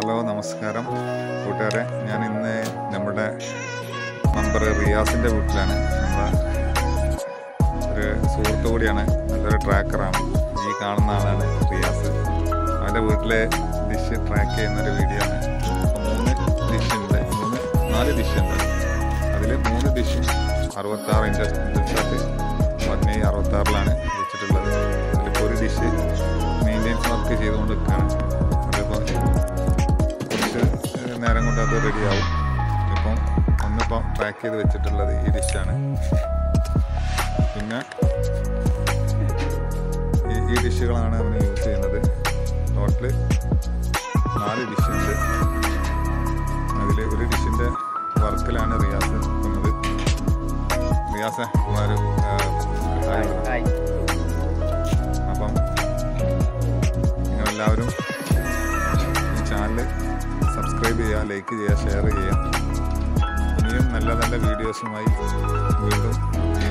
hello നമസ്കാരം കൂട്ടുകാരെ ഞാൻ ഇന്ന് നമ്മുടെ നമ്പർ റിയാസിൻ്റെ വീട്ടിലാണ് നമ്മളെ ഒരു സുഹൃത്തു കൂടിയാണ് നല്ലൊരു ട്രാക്കറാണ് ഈ കാണുന്ന ആളാണ് റിയാസ് അവൻ്റെ വീട്ടിലെ ഡിഷ് ട്രാക്ക് ചെയ്യുന്ന ഒരു വീഡിയോ ആണ് അപ്പോൾ മൂന്ന് ഡിഷ് ഉണ്ട് മൂന്ന് നാല് ഡിഷ് ഉണ്ട് അതിൽ മൂന്ന് ഡിഷും അറുപത്താറ് ഇഞ്ച് ഷർട്ട് പതിനേഴ് അറുപത്താറിലാണ് വെച്ചിട്ടുള്ളത് അതിലിപ്പോൾ ഒരു ഡിഷ് മെയിൻ്റെനൻസ് വർക്ക് ചെയ്തുകൊണ്ട് നിൽക്കുകയാണ് അതിപ്പോൾ കുറച്ച് നേരം കൊണ്ട് അത് റെഡിയാവും ഇപ്പം ഒന്നിപ്പം പാക്ക് ചെയ്ത് വെച്ചിട്ടുള്ളത് ഈ ഡിഷാണ് പിന്നെ ഈ ഈ ഡിഷുകളാണ് അവന് യൂസ് ചെയ്യുന്നത് ടോട്ടല് നാല് ഡിഷുണ്ട് അതിൽ ഒരു ഡിഷിൻ്റെ വർക്കിലാണ് റിയാസ് നിൽക്കുന്നത് റിയാസ് ഒരു ഹായ് അപ്പം നിങ്ങളെല്ലാവരും ഈ ചാനൽ സബ്സ്ക്രൈബ് ചെയ്യുക ലൈക്ക് ചെയ്യുക ഷെയർ ചെയ്യുക ഇനിയും നല്ല നല്ല വീഡിയോസുമായി വീണ്ടും ഈ